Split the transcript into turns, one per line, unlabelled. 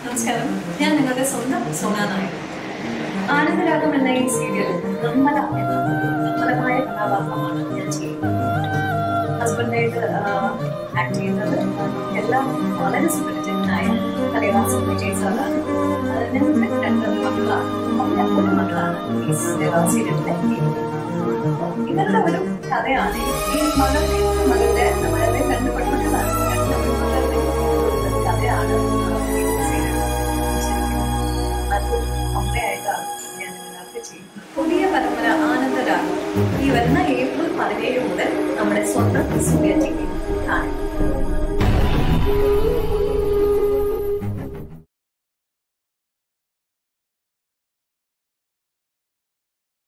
നമസ്കാരം ഞാൻ നിങ്ങളുടെ സ്വന്തം സോന നായർ ആനന്ദരാഗം എന്ന ഈ സീരിയലിൽ നമ്മല എന്ന നമ്മലമായ കഥാപാത്രമാണ് ഞാൻ ചെയ്യുന്നത് ഹസ്ബൻഡായിട്ട് ആക്ട് ചെയ്യുന്നത് എല്ലാം വളരെ സുപരിചിതനായ കലയാസം വിജയ് സാറാണ് ആഹ് ഞങ്ങൾക്ക് രണ്ട് മക്കളാണ് അവരുടെ ഒരു മകളാണ് ഈ സീരിയലിലെ ഇവരുടെ ഒരു കഥയാണ് ഈ മകളുടെ മകളുടെ നമ്മളെ രണ്ട് പെൺകുട്ടികളാണ് രണ്ട് പെൺകുട്ടികളുടെ ഒരു കഥയാണ് ഈ serial. നല്ലൊരു അമ്മയായിട്ടാണ് ഞാൻ നിങ്ങൾക്ക് ചെയ്യുന്നത് പുതിയ പരമ്പര ആനന്ദരാഗം ഈ വരുന്ന ഏപ്രിൽ പതിനേഴ് മുതൽ നമ്മുടെ സ്വന്തം സൂര്യ ടി വി കാണും